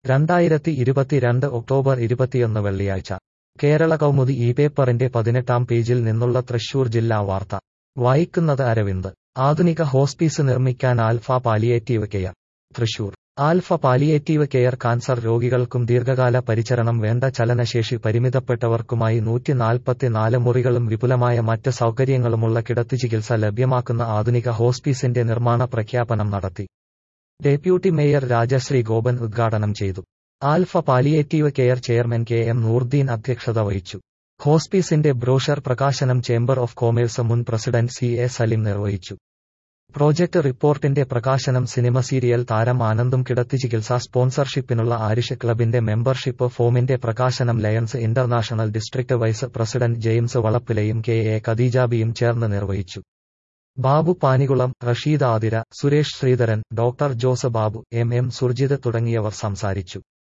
രണ്ടായിരത്തി ഇരുപത്തിരണ്ട് ഒക്ടോബർ ഇരുപത്തിയൊന്ന് വെള്ളിയാഴ്ച കേരള കൗമുദി ഈ പേപ്പറിന്റെ പതിനെട്ടാം പേജിൽ നിന്നുള്ള തൃശൂർ ജില്ലാ വാർത്ത വായിക്കുന്നത് അരവിന്ദ് ആധുനിക ഹോസ്പീസ് നിർമ്മിക്കാൻ alpha palliative care Thrissur alpha palliative care cancer രോഗികൾക്കും ദീർഘകാല പരിചരണം വേണ്ട ചലനശേഷി പരിമിതപ്പെട്ടവർക്കുമായി നൂറ്റി നാൽപ്പത്തിനാല് മുറികളും വിപുലമായ മറ്റ് സൗകര്യങ്ങളുമുള്ള കിടത്തിച്ചികിത്സ ലഭ്യമാക്കുന്ന ആധുനിക ഹോസ്പീസിന്റെ നിർമ്മാണ പ്രഖ്യാപനം നടത്തി ഡെപ്യൂട്ടി മേയർ രാജശ്രീ ഗോപൻ ഉദ്ഘാടനം ചെയ്തു alpha palliative care chairman K M Noordeen അധ്യക്ഷത വഹിച്ചു ഹോസ്പീസിന്റെ ബ്രോഷർ പ്രകാശനം ചേംബർ ഓഫ് കോമേഴ്സ് മുൻ പ്രസിഡന്റ് സി എ സലിം നിർവഹിച്ചു പ്രോജക്ട് റിപ്പോർട്ടിന്റെ പ്രകാശനം സിനിമ സീരിയൽ താരം ആനന്ദും കിടത്തിച്ചികിത്സാ സ്പോൺസർഷിപ്പിനുള്ള ആരിഷ് ക്ലബിന്റെ മെമ്പർഷിപ്പ് ഫോമിന്റെ പ്രകാശനം Lions International district vice president James വളപ്പിലയും കെ എ ഖദീജാബിയും ചേർന്ന് നിർവഹിച്ചു Babu Panikulam Rasheed Athira Suresh Sreedharan doctor Jose Babu M M Surjith തുടങ്ങിയവർ സംസാരിച്ചു